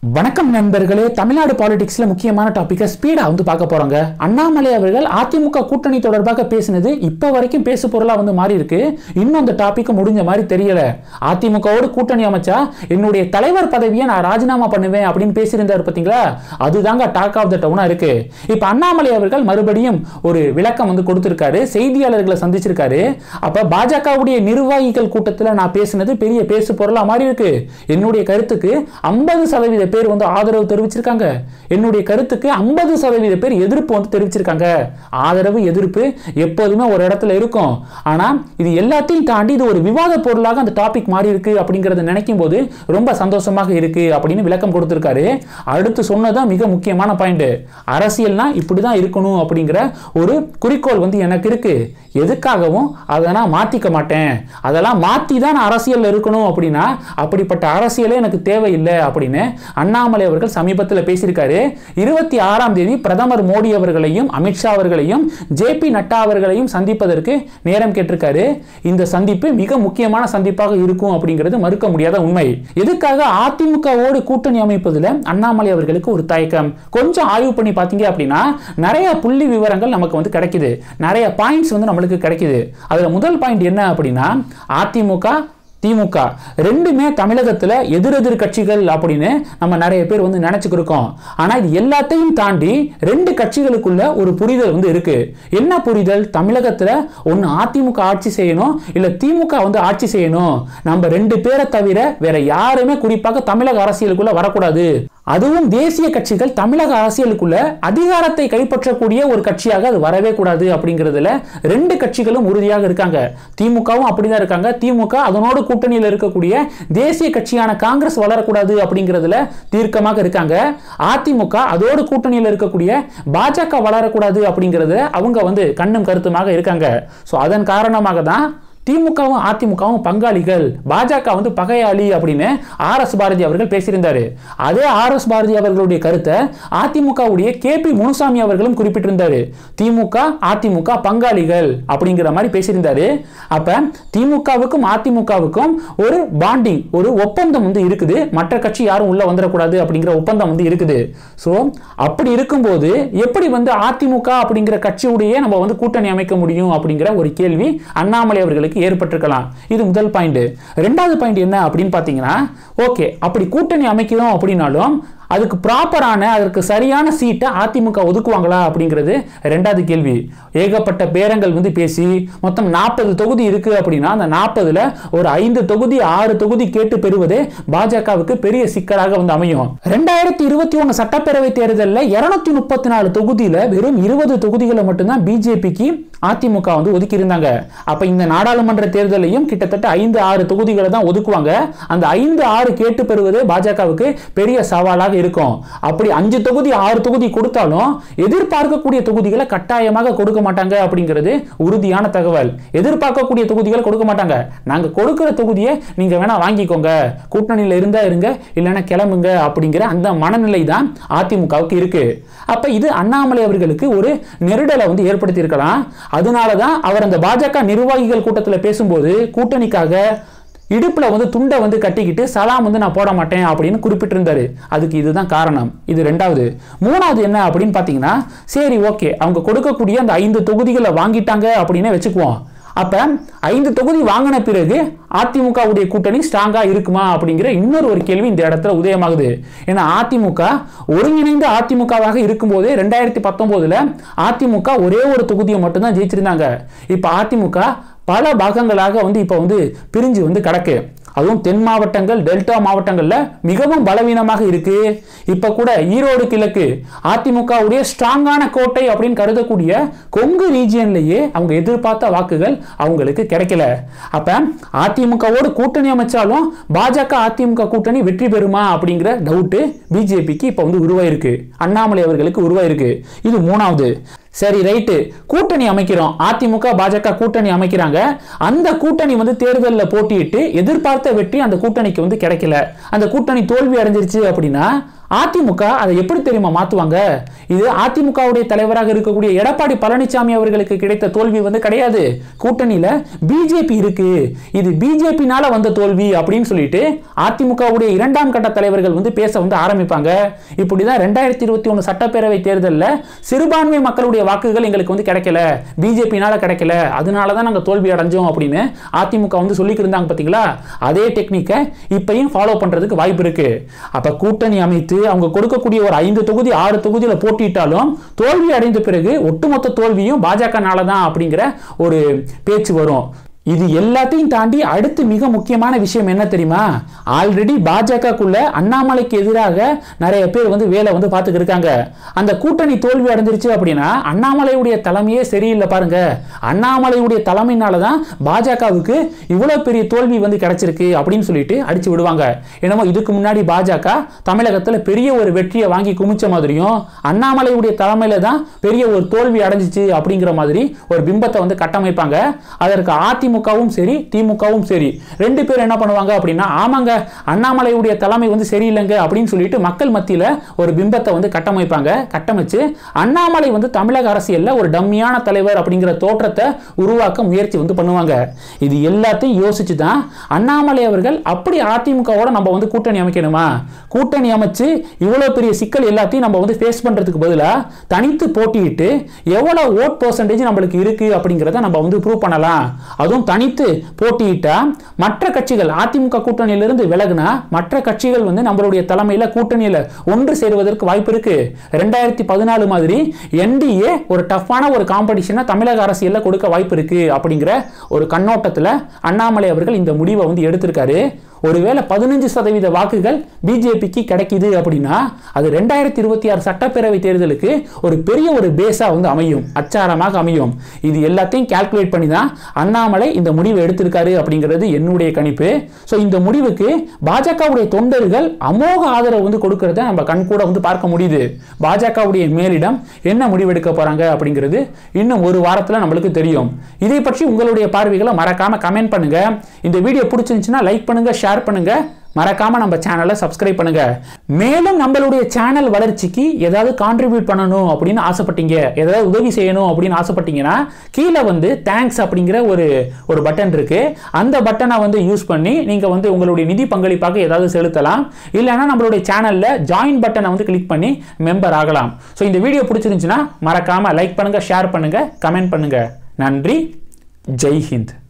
வணக்கம் நண்பர்களே தமிழ்நாடு பாலிடிக்ஸ்ல முக்கியமான டாபிக்கை ஸ்பீடா வந்து பார்க்க போறோங்க அண்ணாமலை அவர்கள் அதிமுக கூட்டணி தொடர்பாக பேசினது இப்ப வரைக்கும் பேசு பொருளா வந்து மாறி இருக்கு இன்னும் அந்த டாபிக் முடிஞ்ச மாதிரி தெரியல அதிமுகவோடு கூட்டணி அமைச்சா என்னுடைய தலைவர் பதவியை நான் ராஜினாமா பண்ணுவேன் அப்படின்னு பேசியிருந்தார் பாத்தீங்களா அதுதாங்க டாக் ஆஃப் த டவுனா இருக்கு இப்ப அண்ணாமலை அவர்கள் மறுபடியும் ஒரு விளக்கம் வந்து கொடுத்திருக்காரு செய்தியாளர்களை சந்திச்சிருக்காரு அப்ப பாஜகவுடைய நிர்வாகிகள் கூட்டத்தில் நான் பேசினது பெரிய பேசு பொருளா மாறி இருக்கு என்னுடைய கருத்துக்கு ஐம்பது சதவீத பேர் வந்து ஆதரவு தெரிவிச்சிருக்காங்க என்னுடைய கருத்துக்கு ஐம்பது சதவீத பேர் எதிர்ப்பு வந்து தெரிவிச்சிருக்காங்க ஆதரவு எதிர்ப்பு எப்போதுமே ஒரு இடத்துல இருக்கும் ஆனா இது எல்லாத்தையும் தாண்டி இது ஒரு விவாத பொருளாக அந்த டாபிக் மாறி இருக்கு அப்படிங்கறத நினைக்கும் போது ரொம்ப சந்தோஷமாக இருக்கு அப்படின்னு விளக்கம் கொடுத்திருக்காரு அடுத்து சொன்னதான் மிக முக்கியமான பாயிண்ட் அரசியல்னா இப்படிதான் இருக்கணும் அப்படிங்கிற ஒரு குறிக்கோள் வந்து எனக்கு இருக்கு எதுக்காகவும் அதை நான் மாத்திக்க மாட்டேன் அதெல்லாம் மாத்தி தான் நான் அரசியல் இருக்கணும் அப்படின்னா அப்படிப்பட்ட அரசியலே எனக்கு தேவையில்லை அப்படின்னு அண்ணாமலை அவர்கள் சமீபத்தில் பேசியிருக்காரு இருபத்தி ஆறாம் தேதி பிரதமர் மோடி அவர்களையும் அமித்ஷா அவர்களையும் ஜே பி நட்டா அவர்களையும் சந்திப்பதற்கு நேரம் கேட்டிருக்காரு இந்த சந்திப்பு மிக முக்கியமான சந்திப்பாக இருக்கும் அப்படிங்கிறது மறுக்க முடியாத உண்மை எதுக்காக அதிமுகவோடு கூட்டணி அமைப்பதில் அண்ணாமலை அவர்களுக்கு ஒரு தயக்கம் கொஞ்சம் ஆய்வு பண்ணி பார்த்தீங்க அப்படின்னா நிறைய புள்ளி விவரங்கள் நமக்கு வந்து கிடைக்குது நிறைய பாயிண்ட்ஸ் வந்து நம்மளுக்கு கிடைக்குது அதுல முதல் பாயிண்ட் என்ன அப்படின்னா அதிமுக திமுக ரெண்டுமே தமிழகத்தில் எதிரெதிர் கட்சிகள் அப்படின்னு நம்ம நிறைய பேர் வந்து நினைச்சுக்கிருக்கோம் ஆனால் இது எல்லாத்தையும் தாண்டி ரெண்டு கட்சிகளுக்குள்ள ஒரு புரிதல் வந்து இருக்கு என்ன புரிதல் தமிழகத்தில் ஒன்று அதிமுக ஆட்சி செய்யணும் இல்லை திமுக வந்து ஆட்சி செய்யணும் நம்ம ரெண்டு பேரை தவிர வேற யாருமே குறிப்பாக தமிழக அரசியலுக்குள்ள வரக்கூடாது அதுவும் தேசிய கட்சிகள் தமிழக அரசியலுக்குள்ள அதிகாரத்தை கைப்பற்றக்கூடிய ஒரு கட்சியாக அது வரவே கூடாது அப்படிங்கிறதுல ரெண்டு கட்சிகளும் உறுதியாக இருக்காங்க திமுகவும் அப்படிதான் இருக்காங்க திமுக அதனோடு கூட்டணியில் இருக்கக்கூடிய தேசிய கட்சியான காங்கிரஸ் வளரக்கூடாது அப்படிங்கிறதுல தீர்க்கமாக இருக்காங்க அதிமுக அதோடு கூட்டணியில் இருக்கக்கூடிய பாஜக வளரக்கூடாது அப்படிங்கிறதுல அவங்க வந்து கண்ணும் கருத்துமாக இருக்காங்க ஸோ அதன் காரணமாக தான் திமுகவும் அதிமுகவும் பங்காளிகள் பாஜக வந்து பகையாளி அப்படின்னு ஆர் எஸ் பாரதி அவர்கள் பேசியிருந்தாரு அதே ஆர் எஸ் பாரதி அவர்களுடைய கருத்தை அதிமுகவுடைய கே பி முனுசாமி அவர்களும் குறிப்பிட்டிருந்தாரு திமுக அதிமுக பங்காளிகள் அப்படிங்கிற மாதிரி பேசியிருந்தாரு அப்ப திமுகவுக்கும் அதிமுகவுக்கும் ஒரு பாண்டிங் ஒரு ஒப்பந்தம் வந்து இருக்குது மற்ற கட்சி யாரும் உள்ள வந்துடக்கூடாது அப்படிங்கிற ஒப்பந்தம் வந்து இருக்குது ஸோ அப்படி இருக்கும்போது எப்படி வந்து அதிமுக அப்படிங்கிற கட்சியுடைய நம்ம வந்து கூட்டணி அமைக்க முடியும் அப்படிங்கிற ஒரு கேள்வி அண்ணாமலை அவர்களுக்கு அவர்களுக்கு ஏற்பட்டிருக்கலாம் இது முதல் பாயிண்ட் ரெண்டாவது பாயிண்ட் என்ன அப்படின்னு பார்த்தீங்கன்னா ஓகே அப்படி கூட்டணி அமைக்கிறோம் அப்படின்னாலும் அதுக்கு ப்ராப்பரான அதற்கு சரியான சீட்டை அதிமுக ஒதுக்குவாங்களா அப்படிங்கிறது ரெண்டாவது கேள்வி ஏகப்பட்ட பேரங்கள் வந்து பேசி மொத்தம் நாற்பது தொகுதி இருக்கு அப்படின்னா அந்த நாற்பதுல ஒரு ஐந்து தொகுதி ஆறு தொகுதி கேட்டு பெறுவதே பாஜகவுக்கு பெரிய சிக்கலாக வந்து அமையும் ரெண்டாயிரத்தி இருபத்தி ஒன்று சட்டப்பேரவை தேர்தலில் இருநூத்தி முப்பத்தி நாலு தொகுதியில வெறும் இருபது தொகுதிகளை மட்டும்தான் பிஜேபிக்கு அதிமுக வந்து ஒதுக்கி இருந்தாங்க அப்ப இந்த நாடாளுமன்ற தேர்தலையும் கிட்டத்தட்ட ஐந்து ஆறு தொகுதிகளை தான் ஒதுக்குவாங்க அந்த ஐந்து ஆறு கேட்டு பெறுவதே பாஜகவுக்கு பெரிய சவாலாக இருக்கும் அப்படி அஞ்சு தொகுதி ஆறு தொகுதி கொடுத்தாலும் எதிர்பார்க்கக்கூடிய தொகுதிகளை கட்டாயமாக கொடுக்க மாட்டாங்க அப்படிங்கிறது உறுதியான தகவல் எதிர்பார்க்கக்கூடிய தொகுதிகளை கொடுக்க மாட்டாங்க நாங்க கொடுக்கிற தொகுதியை நீங்க வேணா வாங்கிக்கோங்க கூட்டணியில் இருந்தா இருங்க இல்லைன்னா கிளம்புங்க அப்படிங்கிற அந்த மனநிலை தான் அதிமுகவுக்கு இருக்கு அப்ப இது அண்ணாமலை அவர்களுக்கு ஒரு நெருடலை வந்து ஏற்படுத்தி இருக்கலாம் அதனால தான் அவர் அந்த பாஜக நிர்வாகிகள் கூட்டத்தில் பேசும்போது கூட்டணிக்காக இடுப்புல வந்து துண்டை வந்து கட்டிக்கிட்டு சலாம் வந்து நான் போட மாட்டேன் அப்படின்னு குறிப்பிட்டிருந்தாரு அதுக்கு இதுதான் காரணம் இது ரெண்டாவது மூணாவது என்ன அப்படின்னு பார்த்தீங்கன்னா சரி ஓகே அவங்க கொடுக்கக்கூடிய அந்த ஐந்து தொகுதிகளை வாங்கிட்டாங்க அப்படின்னு வச்சுக்குவோம் அப்ப ஐந்து தொகுதி வாங்கின பிறகு அதிமுகவுடைய கூட்டணி ஸ்ட்ராங்கா இருக்குமா அப்படிங்கிற இன்னொரு ஒரு கேள்வி இந்த இடத்துல உதயமாகுது ஏன்னா அதிமுக ஒருங்கிணைந்த அதிமுகவாக இருக்கும்போது ரெண்டாயிரத்தி பத்தொன்பதுல அதிமுக ஒரே ஒரு தொகுதியை மட்டும்தான் ஜெயிச்சிருந்தாங்க இப்ப அதிமுக பல பாகங்களாக வந்து இப்போ வந்து பிரிஞ்சு வந்து கிடக்கு அதுவும் தென் மாவட்டங்கள் டெல்டா மாவட்டங்கள்ல மிகவும் பலவீனமாக இருக்கு இப்ப கூட ஈரோடு கிழக்கு அதிமுகவுடைய ஸ்ட்ராங்கான கோட்டை அப்படின்னு கருதக்கூடிய கொங்கு ரீஜியன்லயே அவங்க எதிர்பார்த்த வாக்குகள் அவங்களுக்கு கிடைக்கல அப்ப அதிமுகவோடு கூட்டணி அமைச்சாலும் பாஜக அதிமுக கூட்டணி வெற்றி பெறுமா அப்படிங்கிற டவுட்டு பிஜேபிக்கு இப்ப வந்து உருவாயிருக்கு அண்ணாமலை அவர்களுக்கு உருவாயிருக்கு இது மூணாவது சரி ரைட்டு கூட்டணி அமைக்கிறோம் அதிமுக பாஜக கூட்டணி அமைக்கிறாங்க அந்த கூட்டணி வந்து தேர்தலில் போட்டியிட்டு எதிர்பார்த்த வெற்றி அந்த கூட்டணிக்கு வந்து கிடைக்கல அந்த கூட்டணி தோல்வி அடைஞ்சிருச்சு அப்படின்னா அதிமுக அதை எப்படி தெரியுமா மாத்துவாங்க இது அதிமுகவுடைய தலைவராக இருக்கக்கூடிய எடப்பாடி பழனிசாமி அவர்களுக்கு கிடைத்த தோல்வி வந்து கிடையாது கூட்டணியில பிஜேபி இருக்கு இது பிஜேபினால வந்த தோல்வி அப்படின்னு சொல்லிட்டு அதிமுகவுடைய இரண்டாம் கட்ட தலைவர்கள் வந்து பேச வந்து ஆரம்பிப்பாங்க இப்படிதான் ரெண்டாயிரத்தி இருபத்தி ஒன்று சட்டப்பேரவை தேர்தலில் சிறுபான்மை மக்களுடைய வாக்குகள் எங்களுக்கு வந்து கிடைக்கல பிஜேபினால கிடைக்கல அதனால தான் நாங்கள் தோல்வி அடைஞ்சோம் அப்படின்னு அதிமுக வந்து சொல்லிக்கிட்டு இருந்தாங்க பார்த்தீங்களா அதே டெக்னிக்கை இப்பயும் ஃபாலோ பண்றதுக்கு வாய்ப்பு இருக்கு அப்ப கூட்டணி அமைத்து அவங்க கொடுக்கக்கூடிய ஒரு ஐந்து தொகுதி ஆறு தொகுதியில் போட்டியிட்டாலும் தோல்வி அடைந்த பிறகு ஒட்டுமொத்த தோல்வியும் பாஜகனால தான் அப்படிங்கிற ஒரு பேச்சு வரும் இது எல்லாத்தையும் தாண்டி அடுத்து மிக முக்கியமான விஷயம் என்ன தெரியுமா ஆல்ரெடி பாஜகக்குள்ள அண்ணாமலைக்கு எதிராக நிறைய பேர் வந்து வேலை வந்து பார்த்துட்டு இருக்காங்க அந்த கூட்டணி தோல்வி அடைஞ்சிருச்சு அப்படின்னா அண்ணாமலையுடைய தலைமையே சரியில்லை பாருங்க அண்ணாமலையுடைய தலைமையினால தான் பாஜகவுக்கு இவ்வளோ பெரிய தோல்வி வந்து கிடைச்சிருக்கு அப்படின்னு சொல்லிட்டு அடிச்சு விடுவாங்க என்னமோ இதுக்கு முன்னாடி பாஜக தமிழகத்தில் பெரிய ஒரு வெற்றியை வாங்கி குமிச்ச மாதிரியும் அண்ணாமலையுடைய தலைமையில தான் பெரிய ஒரு தோல்வி அடைஞ்சிச்சு அப்படிங்கிற மாதிரி ஒரு பிம்பத்தை வந்து கட்டமைப்பாங்க அதற்கு அதிமுகவும் சரி திமுகவும் சரி ரெண்டு பேரும் என்ன பண்ணுவாங்க அப்படின்னா ஆமாங்க அண்ணாமலையுடைய தலைமை வந்து சரியில்லைங்க அப்படின்னு சொல்லிட்டு மக்கள் மத்தியில் ஒரு பிம்பத்தை வந்து கட்டமைப்பாங்க கட்டமைச்சு அண்ணாமலை வந்து தமிழக அரசியலில் ஒரு டம்மியான தலைவர் அப்படிங்கிற தோற்றத்தை உருவாக்க முயற்சி வந்து பண்ணுவாங்க இது எல்லாத்தையும் யோசிச்சு தான் அண்ணாமலை அவர்கள் அப்படி அதிமுகவோட நம்ம வந்து கூட்டணி அமைக்கணுமா கூட்டணி அமைச்சு இவ்வளோ பெரிய சிக்கல் எல்லாத்தையும் நம்ம வந்து ஃபேஸ் பண்ணுறதுக்கு பதிலாக தனித்து போட்டியிட்டு எவ்வளோ ஓட் பர்சன்டேஜ் நம்மளுக்கு இருக்கு அப்படிங்கிறத நம்ம வந்து ப்ரூவ் பண்ணலாம் அதுவும் தனித்து போட்டியிட்டா மற்ற கட்சிகள் அதிமுக கூட்டணியிலிருந்து விலகுனா மற்ற கட்சிகள் வந்து நம்மளுடைய தலைமையில் கூட்டணியில் ஒன்று சேருவதற்கு வாய்ப்பு இருக்கு ரெண்டாயிரத்தி பதினாலு மாதிரி என்டிஏ ஒரு டஃப்பான ஒரு காம்படிஷனை தமிழக அரசியலில் கொடுக்க வாய்ப்பு இருக்கு அப்படிங்கிற ஒரு கண்ணோட்டத்தில் அண்ணாமலை அவர்கள் இந்த முடிவை வந்து எடுத்திருக்காரு ஒருவேளை பதினஞ்சு சதவீத வாக்குகள் பிஜேபிக்கு கிடைக்குது அப்படின்னா அது ரெண்டாயிரத்தி இருபத்தி ஆறு சட்டப்பேரவை தேர்தலுக்கு ஒரு பெரிய ஒரு பேஸா வந்து அமையும் அச்சாரமாக அமையும் இது எல்லாத்தையும் கால்குலேட் பண்ணி தான் அண்ணாமலை இந்த முடிவை எடுத்திருக்காரு அப்படிங்கிறது என்னுடைய கணிப்பு ஸோ இந்த முடிவுக்கு பாஜகவுடைய தொண்டர்கள் அமோக ஆதரவு வந்து கொடுக்கறத நம்ம கண் கூட வந்து பார்க்க முடியுது பாஜகவுடைய மேலிடம் என்ன முடிவெடுக்க போறாங்க அப்படிங்கிறது இன்னும் ஒரு வாரத்தில் நம்மளுக்கு தெரியும் இதை பற்றி உங்களுடைய பார்வைகளை மறக்காம கமெண்ட் பண்ணுங்க இந்த வீடியோ பிடிச்சிருந்துச்சுன்னா லைக் பண்ணுங்க ஷேர் பண்ணுங்க மறக்காம நம்ம சேனலை சப்ஸ்கிரைப் பண்ணுங்க மேலும் நம்மளுடைய சேனல் வளர்ச்சிக்கு ஏதாவது கான்ட்ரிபியூட் பண்ணணும் அப்படின்னு ஆசைப்பட்டீங்க ஏதாவது உதவி செய்யணும் அப்படின்னு ஆசைப்பட்டீங்கன்னா கீழே வந்து தேங்க்ஸ் அப்படிங்கிற ஒரு ஒரு பட்டன் இருக்கு அந்த பட்டனை வந்து யூஸ் பண்ணி நீங்க வந்து உங்களுடைய நிதி பங்களிப்பாக ஏதாவது செலுத்தலாம் இல்லைன்னா நம்மளுடைய சேனல்ல ஜாயின் பட்டனை வந்து கிளிக் பண்ணி மெம்பர் ஆகலாம் ஸோ இந்த வீடியோ பிடிச்சிருந்துச்சுன்னா மறக்காம லைக் பண்ணுங்க ஷேர் பண்ணுங்க கமெண்ட் பண்ணுங்க நன்றி ஜெய் ஹிந்த்